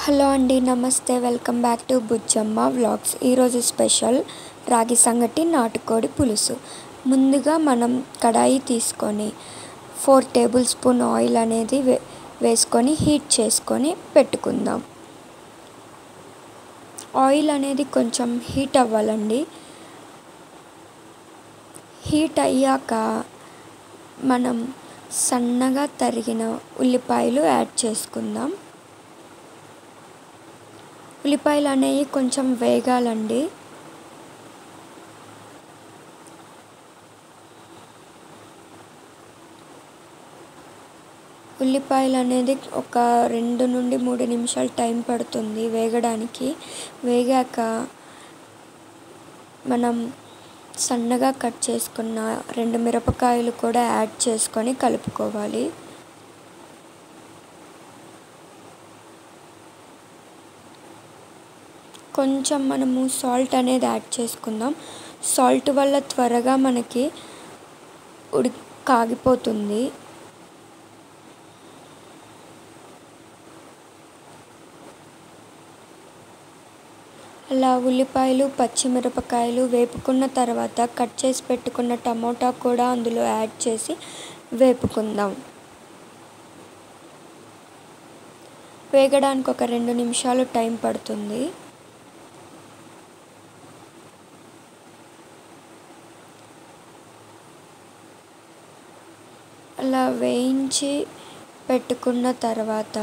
hello అండి నమస్తే welcome back to Bujjamma vlogs ఈరోజు స్పెషల్ రాగి సంగటి నాటుకోడి పులుసు ముందుగా మనం కడాయి తీసుకొని ఫోర్ టేబుల్ స్పూన్ ఆయిల్ అనేది వే వేసుకొని హీట్ చేసుకొని పెట్టుకుందాం ఆయిల్ అనేది కొంచెం హీట్ అవ్వాలండి హీట్ అయ్యాక మనం సన్నగా తరిగిన ఉల్లిపాయలు యాడ్ చేసుకుందాం ఉల్లిపాయలు అనేవి కొంచెం వేగాలండి ఉల్లిపాయలు అనేది ఒక రెండు నుండి మూడు నిమిషాలు టైం పడుతుంది వేగడానికి వేగాక మనం సన్నగా కట్ చేసుకున్న రెండు మిరపకాయలు కూడా యాడ్ చేసుకొని కలుపుకోవాలి కొంచెం మనము సాల్ట్ అనేది యాడ్ చేసుకుందాం సాల్ట్ వల్ల త్వరగా మనకి ఉడి కాగిపోతుంది అలా ఉల్లిపాయలు పచ్చిమిరపకాయలు వేపుకున్న తర్వాత కట్ చేసి పెట్టుకున్న టమోటా కూడా అందులో యాడ్ చేసి వేపుకుందాం వేగడానికి ఒక రెండు నిమిషాలు టైం పడుతుంది అలా వేయించి పెట్టుకున్న తర్వాత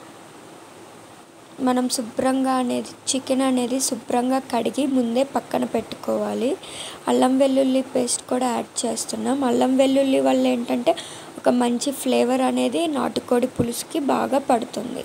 మనం శుభ్రంగా అనేది చికెన్ అనేది శుభ్రంగా కడిగి ముందే పక్కన పెట్టుకోవాలి అల్లం వెల్లుల్లి పేస్ట్ కూడా యాడ్ చేస్తున్నాం అల్లం వెల్లుల్లి వల్ల ఏంటంటే ఒక మంచి ఫ్లేవర్ అనేది నాటుకోడి పులుసుకి బాగా పడుతుంది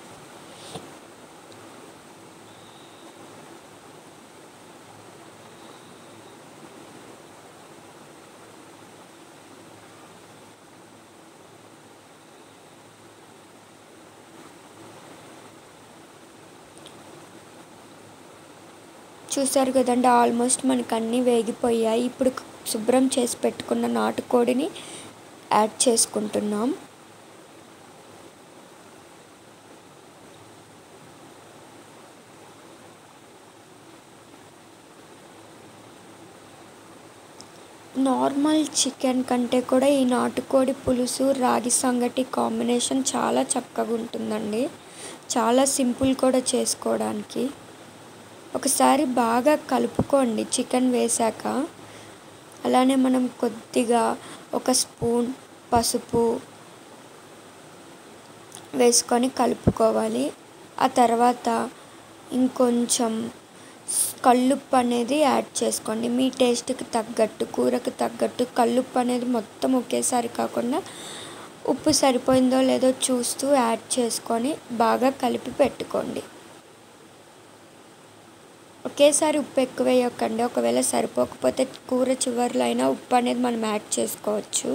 చూసారు కదండి ఆల్మోస్ట్ మనకు అన్నీ వేగిపోయాయి ఇప్పుడు శుభ్రం చేసి పెట్టుకున్న నాటుకోడిని యాడ్ చేసుకుంటున్నాం నార్మల్ చికెన్ కంటే కూడా ఈ నాటుకోడి పులుసు రాగి సంగటి కాంబినేషన్ చాలా చక్కగా ఉంటుందండి చాలా సింపుల్ కూడా చేసుకోవడానికి ఒకసారి బాగా కలుపుకోండి చికెన్ వేశాక అలానే మనం కొద్దిగా ఒక స్పూన్ పసుపు వేసుకొని కలుపుకోవాలి ఆ తర్వాత ఇంకొంచెం కల్లుప్పు అనేది యాడ్ చేసుకోండి మీ టేస్ట్కి తగ్గట్టు కూరకు తగ్గట్టు కల్లుప్పు అనేది మొత్తం ఒకేసారి కాకుండా ఉప్పు సరిపోయిందో లేదో చూస్తూ యాడ్ చేసుకొని బాగా కలిపి పెట్టుకోండి ఒకేసారి ఉప్పు ఎక్కువ వేయకండి ఒకవేళ సరిపోకపోతే కూర చివర్లో అయినా ఉప్పు అనేది మనం యాడ్ చేసుకోవచ్చు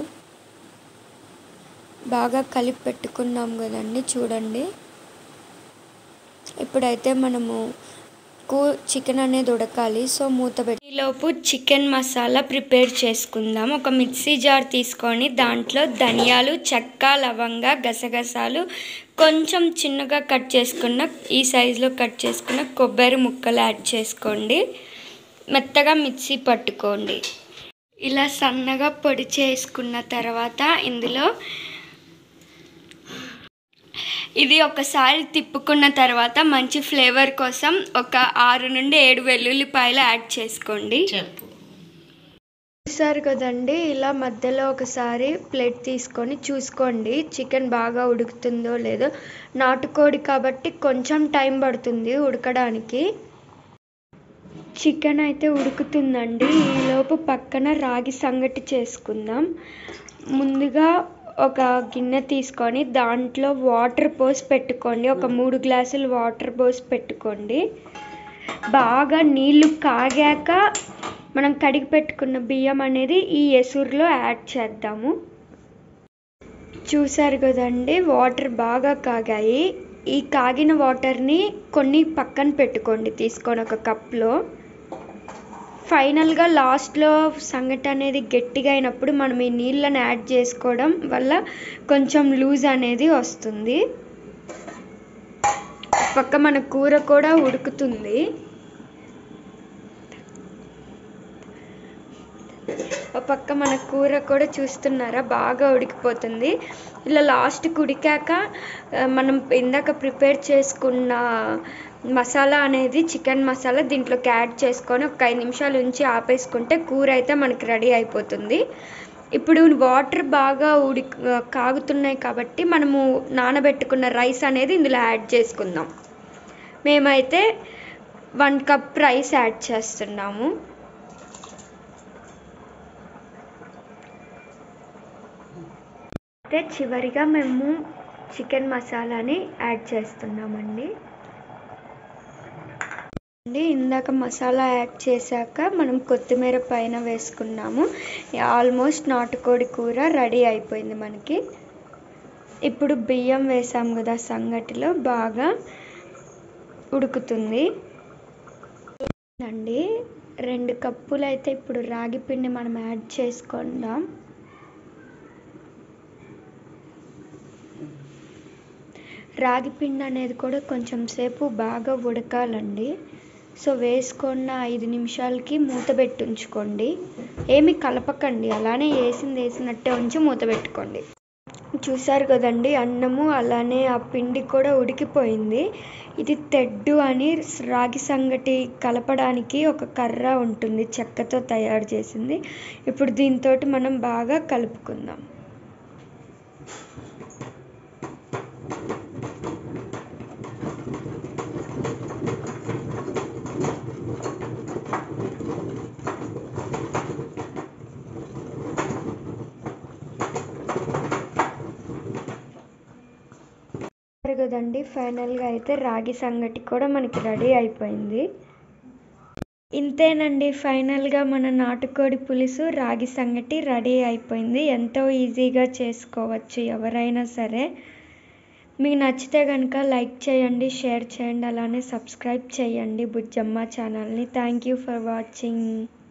బాగా కలిపి పెట్టుకున్నాం కదండి చూడండి ఇప్పుడైతే మనము కూ చికెన్ అనేది ఉడకాలి సో మూత పెట్టి ఈలోపు చికెన్ మసాలా ప్రిపేర్ చేసుకుందాం ఒక మిక్సీ జార్ తీసుకొని దాంట్లో ధనియాలు చెక్క లవంగ గసగసాలు కొంచెం చిన్నగా కట్ చేసుకున్న ఈ సైజులో కట్ చేసుకున్న కొబ్బరి ముక్కలు యాడ్ చేసుకోండి మెత్తగా మిక్సీ పట్టుకోండి ఇలా సన్నగా పొడి చేసుకున్న తర్వాత ఇందులో ఇది ఒకసారి తిప్పుకున్న తర్వాత మంచి ఫ్లేవర్ కోసం ఒక ఆరు నుండి ఏడు వెల్లుల్లిపాయలు యాడ్ చేసుకోండి చెప్పు చూసారు కదండి ఇలా మధ్యలో ఒకసారి ప్లేట్ తీసుకొని చూసుకోండి చికెన్ బాగా ఉడుకుతుందో లేదో నాటుకోడి కాబట్టి కొంచెం టైం పడుతుంది ఉడకడానికి చికెన్ అయితే ఉడుకుతుందండి ఈలోపు పక్కన రాగి సంగటి చేసుకుందాం ముందుగా ఒక గిన్నె తీసుకొని దాంట్లో వాటర్ పోసి పెట్టుకోండి ఒక మూడు గ్లాసులు వాటర్ పోసి పెట్టుకోండి బాగా నీళ్లు కాగాక మనం కడిగి పెట్టుకున్న బియ్యం అనేది ఈ ఎసురులో యాడ్ చేద్దాము చూసారు కదండి వాటర్ బాగా కాగాయి ఈ కాగిన వాటర్ని కొన్ని పక్కన పెట్టుకోండి తీసుకొని ఒక కప్లో ఫైనల్గా లాస్ట్లో సంగటి అనేది గట్టిగా అయినప్పుడు మనం ఈ నీళ్ళని యాడ్ చేసుకోవడం వల్ల కొంచెం లూజ్ అనేది వస్తుంది పక్క మన కూర కూడా ఉడుకుతుంది ఒక పక్క మన కూర కూడా చూస్తున్నారా బాగా ఉడికిపోతుంది ఇలా లాస్ట్కి ఉడికాక ఆ, మనం ఇందాక ప్రిపేర్ చేసుకున్న మసాలా అనేది చికెన్ మసాలా దీంట్లోకి యాడ్ చేసుకొని ఒక ఐదు నిమిషాలు ఉంచి ఆపేసుకుంటే కూర అయితే మనకి రెడీ అయిపోతుంది ఇప్పుడు వాటర్ బాగా ఉడి కాగుతున్నాయి కాబట్టి మనము నానబెట్టుకున్న రైస్ అనేది ఇందులో యాడ్ చేసుకుందాం మేమైతే వన్ కప్ రైస్ యాడ్ చేస్తున్నాము అయితే చివరిగా మేము చికెన్ మసాలాని యాడ్ చేస్తున్నామండి అండి ఇందాక మసాలా యాడ్ చేశాక మనం కొత్తిమీర పైన వేసుకున్నాము ఆల్మోస్ట్ నాటుకోడి కూర రెడీ అయిపోయింది మనకి ఇప్పుడు బియ్యం వేసాం కదా సంగటిలో బాగా ఉడుకుతుంది అండి రెండు కప్పులు అయితే ఇప్పుడు రాగి పిండి మనం యాడ్ చేసుకుందాం రాగి పిండి అనేది కూడా కొంచెం సేపు బాగా ఉడకాలండి సో వేసుకున్న ఐదు నిమిషాలకి మూత పెట్టి ఉంచుకోండి ఏమి కలపకండి అలానే వేసింది వేసినట్టే ఉంచి మూత పెట్టుకోండి చూసారు కదండి అన్నము అలానే ఆ పిండి కూడా ఉడికిపోయింది ఇది తెడ్డు అని రాగి సంగటి కలపడానికి ఒక కర్ర ఉంటుంది చెక్కతో తయారు చేసింది ఇప్పుడు దీంతో మనం బాగా కలుపుకుందాం చూసారు కదండి ఫైనల్గా అయితే రాగి సంగటి కూడా మనకి రెడీ అయిపోయింది ఇంతేనండి ఫైనల్గా మన నాటుకోడి పులుసు రాగి సంగటి రెడీ అయిపోయింది ఎంతో ఈజీగా చేసుకోవచ్చు ఎవరైనా సరే మీకు నచ్చితే కనుక లైక్ చేయండి షేర్ చేయండి అలానే సబ్స్క్రైబ్ చేయండి బుజ్జమ్మ ఛానల్ని థ్యాంక్ యూ ఫర్ వాచింగ్